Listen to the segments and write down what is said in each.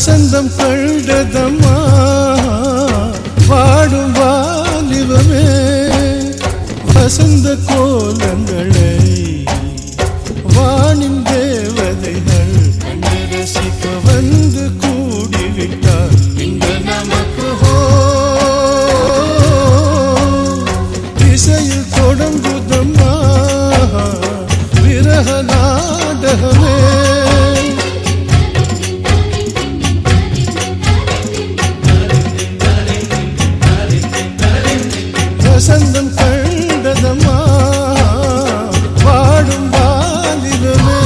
வசந்தம் கண்டதம்மா வாடும் வாலிபமே வசந்த கோலங்களை வானின் தேவதைகள் கண்டு ரசிக்க வந்து கூடிவிட்டார் இந்த நமக்கு ஹோ இசையில் தொடங்குதம்மா விரக நாடகமே வசந்தம் கண்டதம்மா வாடும் வாலிபமே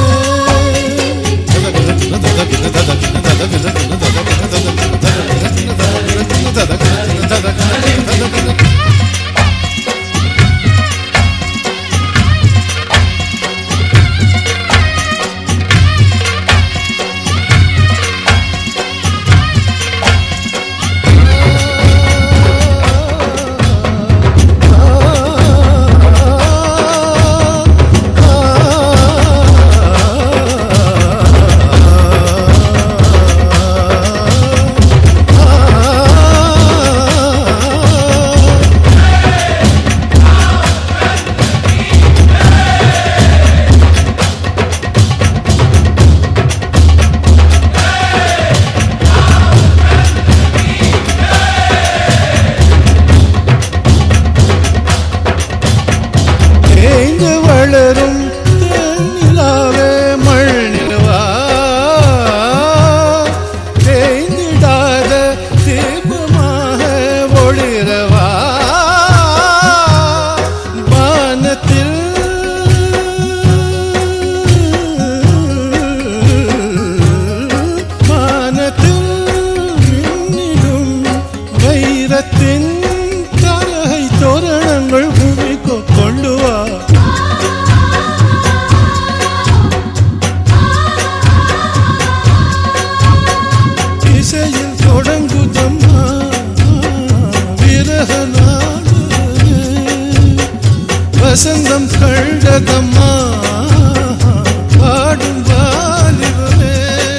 தேய்ந்து வளரும் தேனிலாவே மண்ணிலவா தேய்ந்திடாத தீபமாக ஒளிரவா வானத்தில் வானத்தில் மின்னிடும் வைரத்தின் தலகை தோரணங்கள் பூமிக்கு கொண்டு வா இசையில் தொடங்குதம்மா விரக நாடு வசந்தம் கண்டதம்மா பாடும் வாலிபமே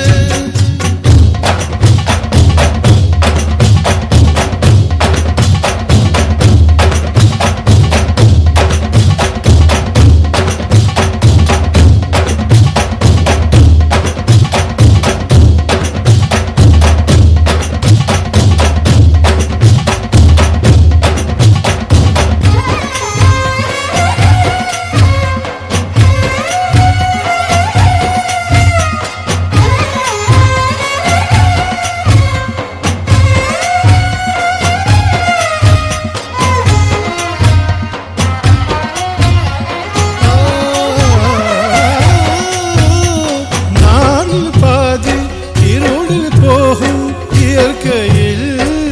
நானில் பாதி இருளில் போகும் இயற்கையில்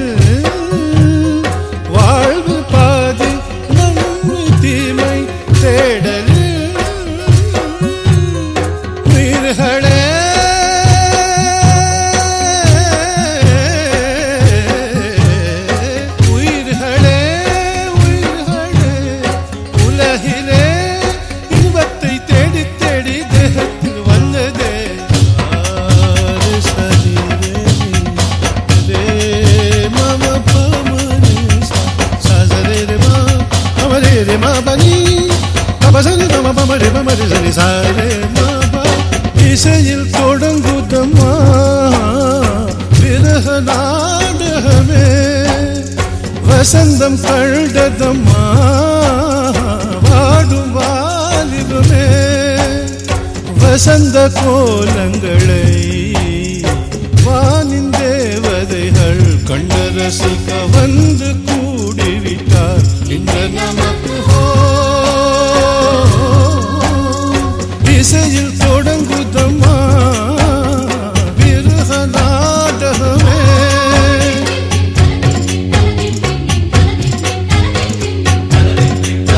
வாழ்வு பாதி நன்மை தீமை தேடலில் உயிர்களே உயிர்களே உயிர்களே உலகிலே இன்பத்தை தேடி தேடி தேகத்தில் வந்ததே ஆறு சரீரே ரே மம பமரே சசரே ரே மா பமரே ரே மா பனி பபசரி மம பமரே பமரே சரி சாரே மா பா இசையில் தொடங்குதம்மா விரக நாடகமே வசந்தம் கண்டதம்மா வாடும் வாலிபமே வசந்த கோலங்களை வானின் தேவதைகள் கண்டு ரசிக்க வந்து கூடிவிட்டார் இந்த நமக்கு ஹோ இசையில் தொடங்குதம்மா விருக நாடகமே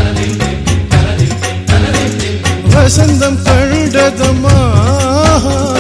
வசந்தம் கண்டதம்மா